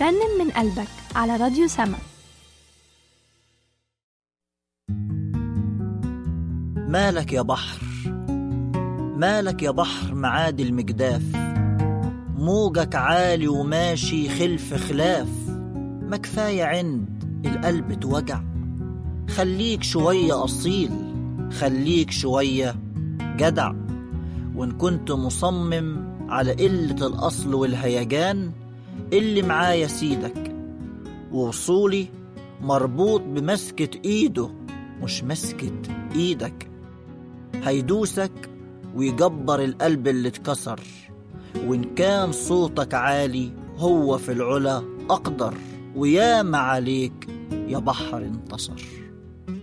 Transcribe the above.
رنم من قلبك على راديو سما مالك يا بحر مالك يا بحر معادي المجداف موجك عالي وماشي خلف خلاف ما كفاية عند القلب توجع خليك شوية أصيل خليك شوية جدع وإن كنت مصمم على قلة الأصل والهيجان اللي معايا سيدك ووصولي مربوط بمسكة إيده مش مسكة إيدك هيدوسك ويجبر القلب اللي اتكسر وإن كان صوتك عالي هو في العلا أقدر وياما عليك يا بحر انتصر